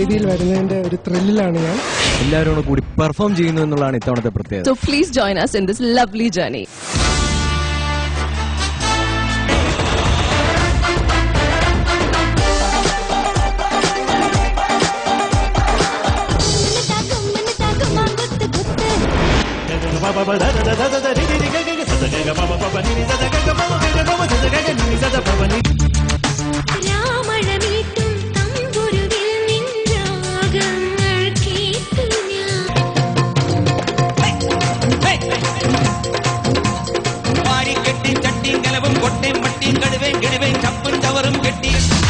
വേദിയിൽ വരുന്നതിന്റെ ഒരു ത്രില്ലിലാണ് ഞാൻ എല്ലാവരും കൂടെ കൂടി പെർഫോം ചെയ്യുന്നു എന്നുള്ളതാണ് ഇത്തവണത്തെ പ്രത്യേകത So please join us in this lovely journey. രാമഴമീട്ടും തമ്പുരുവിൽ നിൻരാഗങ്ങൾ കേട്ടു ഞാൻ വാരിക്കെട്ടി ചട്ടിയും കലവും കൊട്ടയും മട്ടിയും കടുവേം കിടുവേം ചപ്പും ചവറും കെട്ടി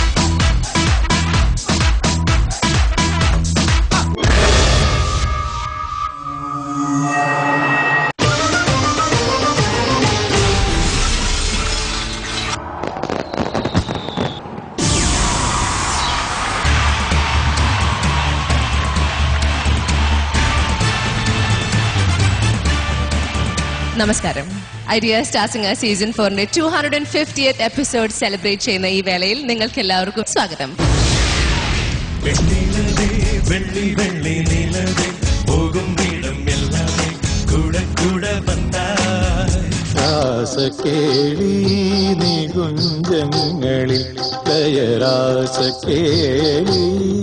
നമസ്കാരം ഐഡിയ സ്റ്റാർസിംഗ് സീസൺ ഫോറിന്റെ two hundred and fiftieth episode celebrate ചെയ്യുന്ന ഈ വേളയിൽ നിങ്ങൾക്ക് എല്ലാവർക്കും സ്വാഗതം വെണ്ണിലവേ വെള്ളി വെള്ളി നിലവേ പോകും വീടും എല്ലാമേ കൂടെ കൂടെ വന്നാൽ രാസക്കേളി നികുഞ്ചങ്ങളിൽ ലയരാസക്കേളി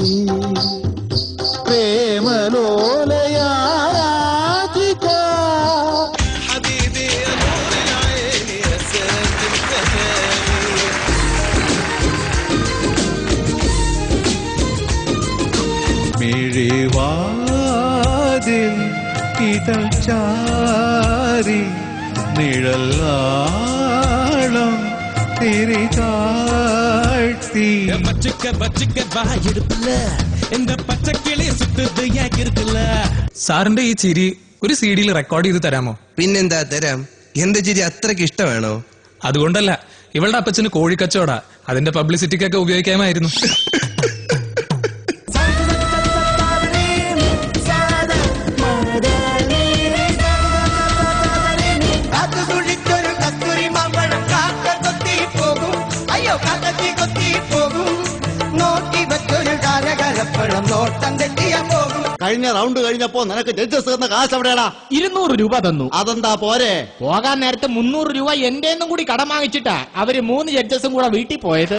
പ്രേമലോലയാരാധിക حبيبي يا نور العين يا ساكن كلامي മിഴിവാതിൽ ഇതൾ ചാരി നിഴലാളം തിരികാഴ്ത്തി பச்சுக்க பச்சுக்க வா எடுப்புல இந்த பச்சைக்கிளி சுத்துது ஏன் இருக்குல்ல സാറിന്റെ ഈ ചിരി ഒരു സി ഡിയിൽ റെക്കോർഡ് ചെയ്ത് തരാമോ പിന്നെന്താ തരാം എന്റെ ചിരി അത്രയ്ക്ക് ഇഷ്ടമാണോ അതുകൊണ്ടല്ല ഇവളുടെ അപ്പച്ചന് കോഴിക്കച്ചവട അതിന്റെ പബ്ലിസിറ്റിക്കൊക്കെ ഉപയോഗിക്കാമായിരുന്നു കാത്തുകുഴിച്ചൊരു കസ്തൂരി മാമ്പഴം കാക്ക കൊത്തി പോകും അയ്യോ കാക്കത്തി കൊത്തി പോകും നോക്കി വെച്ചൊരു കാലകലപ്പഴം നോട്ടം തെറ്റിയ പോകും കഴിഞ്ഞ റൗണ്ട് കഴിഞ്ഞപ്പോ നിനക്ക് ജഡ്ജസ് തന്ന കാശ് എവിടെയാടാ ഇരുന്നൂറ് രൂപ തന്നു അതെന്താ പോരെ പോകാൻ നേരത്തെ മുന്നൂറ് രൂപ എന്റെ കൂടി കടം വാങ്ങിച്ചിട്ടാ അവര് മൂന്ന് ജഡ്ജസും കൂടെ വീട്ടിൽ പോയത്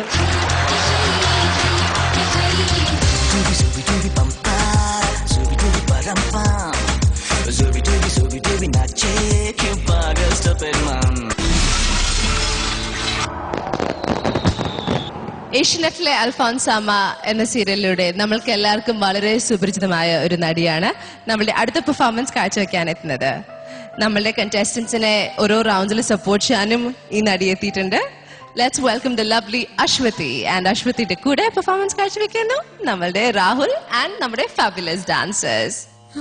ഏഷ്യനെറ്റിലെ അൽഫോൻസാമ എന്ന സീരിയലിലൂടെ നമ്മൾക്ക് എല്ലാവർക്കും വളരെ സുപരിചിതമായ ഒരു നടിയാണ് നമ്മളുടെ അടുത്ത പെർഫോമൻസ് കാഴ്ചവെക്കാൻ എത്തുന്നത് നമ്മളുടെ കണ്ടസ്റ്റൻസിനെ ഓരോ റൗണ്ടിൽ സപ്പോർട്ട് ചെയ്യാനും ഈ നടി എത്തിയിട്ടുണ്ട് let's welcome the lovely Aswathy and അശ്വതിയുടെ കൂടെ പെർഫോമൻസ് കാഴ്ചവെക്കുന്നു നമ്മളുടെ രാഹുൽ ആൻഡ് നമ്മുടെ ഫാബുലസ് ഡാൻസേഴ്സ്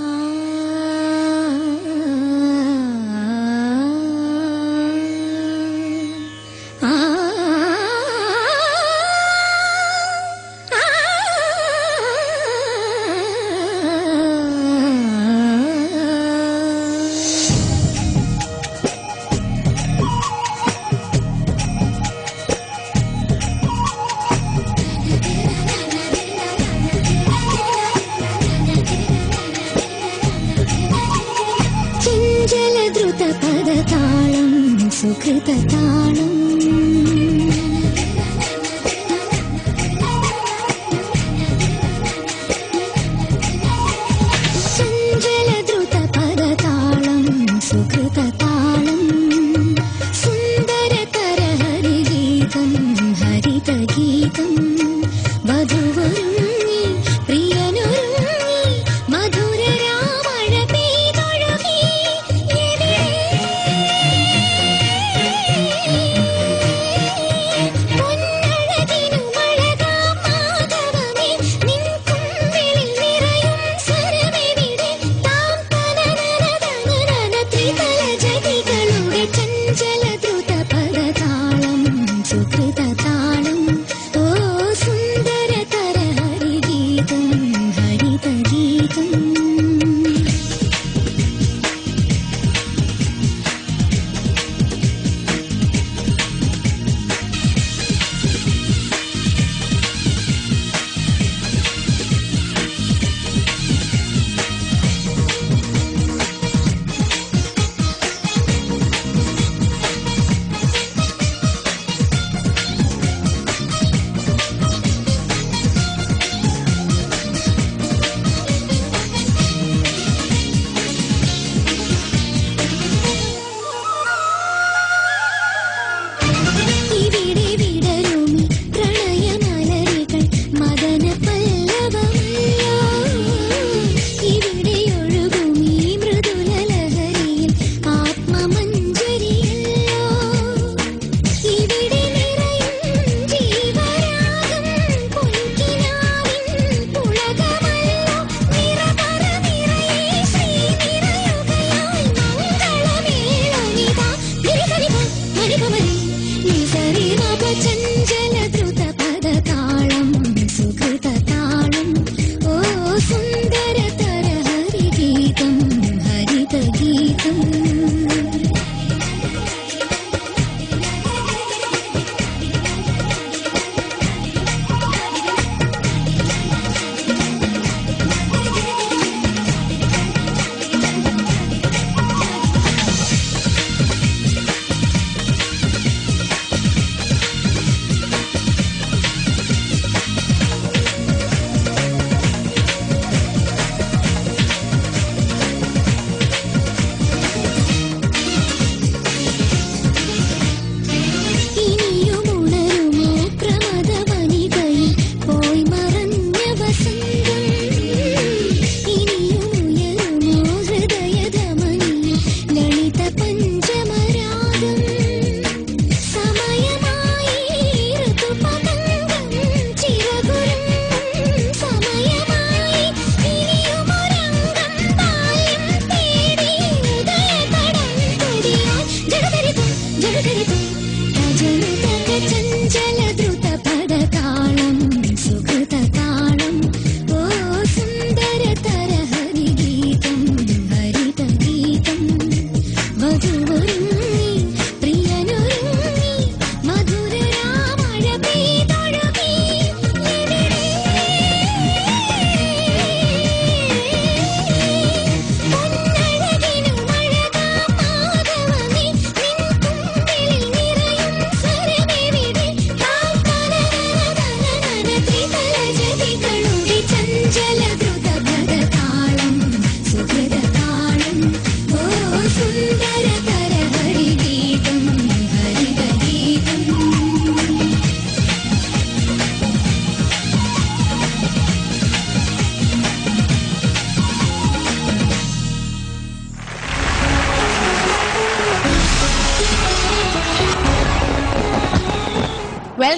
ചഞ്ചല ദ്രുത പദതാളം സുഹൃതതാളം ചഞ്ചല ദ്രുത പദതാളം സുഹൃതതാളം സുന്ദരകര ഹരിഗീതം ഹരിതഗീതം വധുവരുങ്ങി പ്രിയനൊരുങ്ങി മധുര രാമഴ പെയ്തൊഴുകി പൊന്നഴകിനു മഴകാം മാധവമേ നിൻ കുമ്പിളിൽ നിറയും സ്വരമെവിടെ താം തനനനനനനന ത്രിതല ജതികളുടെ ചഞ്ചല ദ്രുത പദതാളം സുഹൃതതാളം ഓ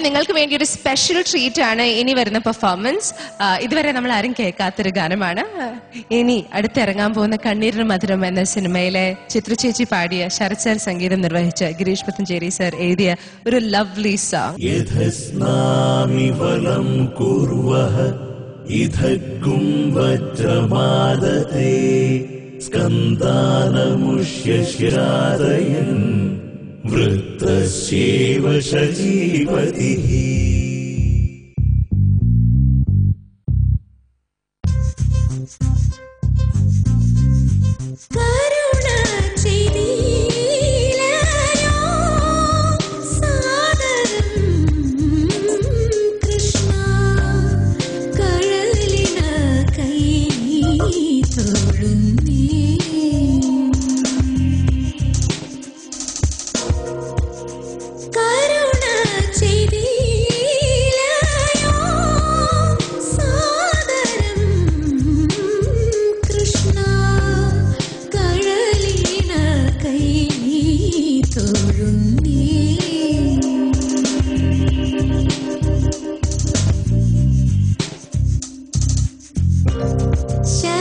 നിങ്ങൾക്ക് വേണ്ടി ഒരു സ്പെഷ്യൽ ട്രീറ്റ് ആണ് ഇനി വരുന്ന പെർഫോമൻസ് ഇതുവരെ നമ്മൾ ആരും കേൾക്കാത്തൊരു ഗാനമാണ് ആ, ഇനി അടുത്തിറങ്ങാൻ പോകുന്ന കണ്ണീരിന് മധുരം എന്ന സിനിമയിലെ ചിത്രചേച്ചി പാടിയ ശരത് സാർ സംഗീതം നിർവഹിച്ച ഗിരീഷ് പത്തഞ്ചേരി സാർ എഴുതിയ ഒരു ലവ്ലി സോങ് യഥസ്നാമിഫലം കുർവഃ ഇധക്കും വജ്രമാദത്തെ സ്കന്ദാനമുഷ്യ ശിരാദയൻ വൃത്തശേവ ശചീപതിഃ കരുണ ചെയ്തില്ലയോ സാദരം കൃഷ്ണ കഴലിന കൈ തൊഴുന്നേ കരുണ ചെയ്തില്ലയോ സാദരം കൃഷ്ണ കഴലിന കൈ തൊഴുന്നേ ശ